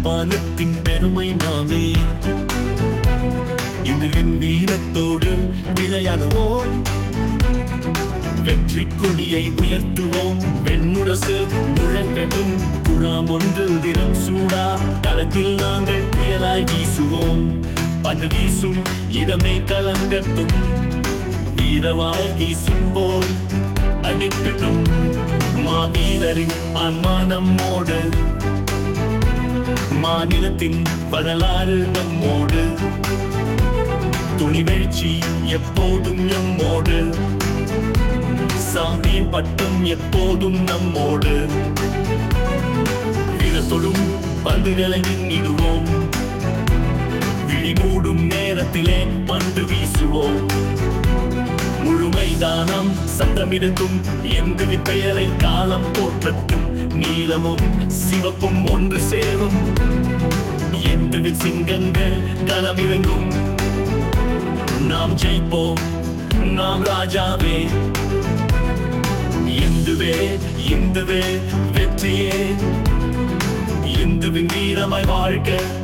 யாழ்ப்பாணத்தின் பெருமை நாமே இதுவின் வீரத்தோடு விளையாடுவோம் வெற்றி கொடியை உயர்த்துவோம் வெண்முரசு முழங்கட்டும் குழாம் ஒன்று தினம் சூடா களத்தில் நாங்கள் புயலாய் வீசுவோம் பந்து வீசும் இடமே கலங்கட்டும் வீரவாய் வீசும் போல் அடிக்கட்டும் மாவீரரின் ஆன்மா நம்மோடு மாநிலத்தின் வரலாறு நம்மோடு துணிவெழ்ச்சி எப்போதும் நம்மோடு சாமி பட்டம் எப்போதும் நம்மோடு வீரத்தொடும் பந்துகளை இடுவோம் விழி மூடும் நேரத்திலே பந்து வீசுவோம் முழு மைதானம் சத்தமிருக்கும் எந்திரி பெயரை காலம் போற்றட்டும் நீலமும் சிவப்பும் ஒன்று சேரும் எந்திரி சிங்கங்கள் களமிறங்கும் நாம் ஜெயிப்போம் நாம் ராஜாவே இந்துவே இந்துவே வெற்றியே இந்துவின் வீரமாய் வாழ்க